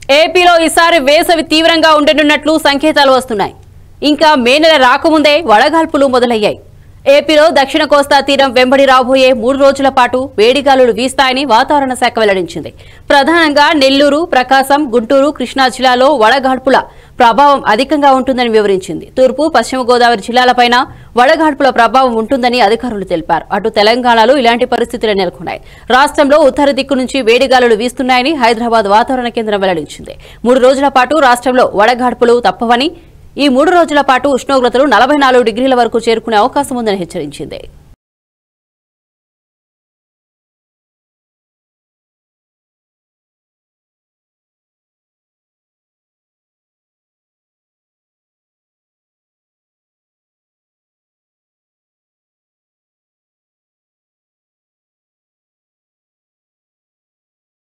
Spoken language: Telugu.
ఏపీలో ఈసారి వేసవి తీవ్రంగా ఉండనున్నట్లు సంకేతాలు వస్తున్నాయి ఇంకా మే నెల రాకముందే వడగాల్పులు మొదలయ్యాయి ఏపీలో దక్షిణ కోస్తా తీరం వెంబడి రాబోయే మూడు రోజుల పాటు వేడిగాలులు వీస్తాయని వాతావరణ శాఖ వెల్లడించింది ప్రధానంగా నెల్లూరు ప్రకాశం గుంటూరు కృష్ణా జిల్లాలో వడగాడ్పుల ప్రభావం అధికంగా ఉంటుందని వివరించింది తూర్పు పశ్చిమ గోదావరి జిల్లాలపైన వడగాడ్పుల ప్రభావం ఉంటుందని అధికారులు తెలిపారు అటు తెలంగాణలో ఇలాంటి పరిస్థితులు నెలకొన్నాయి రాష్ట్రంలో ఉత్తర దిక్కు నుంచి వేడిగాలులు వీస్తున్నాయని హైదరాబాద్ వాతావరణ కేంద్రం వెల్లడించింది మూడు రోజుల పాటు రాష్ట్రంలో వడగాడ్పులు తప్పవని ఈ మూడు రోజుల పాటు ఉష్ణోగ్రతలు నలభై నాలుగు డిగ్రీల వరకు చేరుకునే అవకాశం ఉందని హెచ్చరించింది